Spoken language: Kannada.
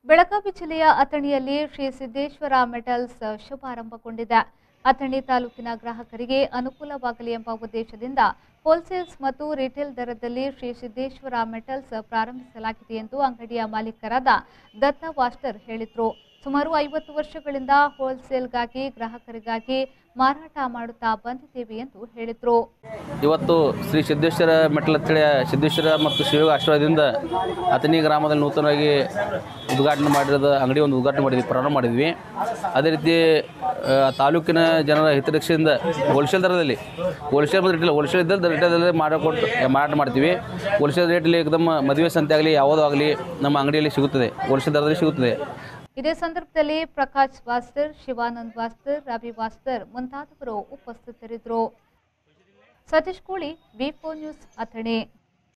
ಬೆಳಗಾವಿ ಜಿಲ್ಲೆಯ ಅಥಣಿಯಲ್ಲಿ ಶ್ರೀ ಸಿದ್ದೇಶ್ವರ ಮೆಟಲ್ಸ್ ಶುಭಾರಂಭಗೊಂಡಿದೆ ಅಥಣಿ ತಾಲೂಕಿನ ಗ್ರಾಹಕರಿಗೆ ಅನುಕೂಲವಾಗಲಿ ಎಂಬ ಉದ್ದೇಶದಿಂದ ಹೋಲ್ಸೇಲ್ಸ್ ಮತ್ತು ರಿಟೇಲ್ ದರದಲ್ಲಿ ಶ್ರೀ ಸಿದ್ದೇಶ್ವರ ಮೆಟಲ್ಸ್ ಪ್ರಾರಂಭಿಸಲಾಗಿದೆ ಎಂದು ಅಂಗಡಿಯ ಮಾಲೀಕರಾದ ದತ್ತ ವಾಸ್ಟರ್ ಹೇಳಿದರು ಸುಮಾರು ಐವತ್ತು ವರ್ಷಗಳಿಂದ ಹೋಲ್ಸೇಲ್ಗಾಗಿ ಗ್ರಾಹಕರಿಗಾಗಿ ಮಾರಾಟ ಮಾಡುತ್ತಾ ಬಂದಿದ್ದೇವೆ ಎಂದು ಹೇಳಿದರು ಇವತ್ತು ಶ್ರೀ ಸಿದ್ದೇಶ್ವರ ಮೆಟ್ಟಲ ಅಂತೇಳಿ ಸಿದ್ದೇಶ್ವರ ಮತ್ತು ಶಿವಯೋಗ ಆಶೀರ್ವಾದದಿಂದ ಅಥಣಿ ಗ್ರಾಮದಲ್ಲಿ ನೂತನವಾಗಿ ಉದ್ಘಾಟನೆ ಮಾಡಿರೋದು ಅಂಗಡಿ ಒಂದು ಉದ್ಘಾಟನೆ ಮಾಡಿದ್ವಿ ಪ್ರಾರಂಭ ಮಾಡಿದ್ವಿ ಅದೇ ರೀತಿ ಆ, ತಾಲೂಕಿನ ಜನರ ಹಿತರಕ್ಷೆಯಿಂದ ಹೋಲ್ಸೇಲ್ ದರದಲ್ಲಿ ಹೋಲ್ಸೇಲ್ ಮತ್ತು ರಿಟೇಲ್ ಹೋಲ್ಸೇಲ್ ಇದ್ದಲ್ಲಿ ರಿಟೇಲಲ್ಲಿ ಮಾಡಿಕೊಟ್ಟು ಮಾರಾಟ ಮಾಡ್ತೀವಿ ಹೋಲ್ಸೇಲ್ ರೇಟಲ್ಲಿ ಏಕದಮ್ ಮದುವೆ ಸಂತೆ ಆಗಲಿ ಯಾವುದೋ ಆಗಲಿ ನಮ್ಮ ಅಂಗಡಿಯಲ್ಲಿ ಸಿಗುತ್ತದೆ ಹೋಲ್ಸೇಲ್ ದರದಲ್ಲಿ ಸಿಗುತ್ತದೆ ಇದೇ ಸಂದರ್ಭದಲ್ಲಿ ಪ್ರಕಾಶ್ ವಾಸ್ತರ್ ಶಿವಾನಂದ್ ವಾಸ್ತರ್ ರವಿ ವಾಸ್ತರ್ ಮುಂತಾದವರು ಉಪಸ್ಥಿತರಿದ್ದರು ಸತೀಶ್ ಕೋಳಿ ವಿ ನ್ಯೂಸ್ ಅಥಣಿ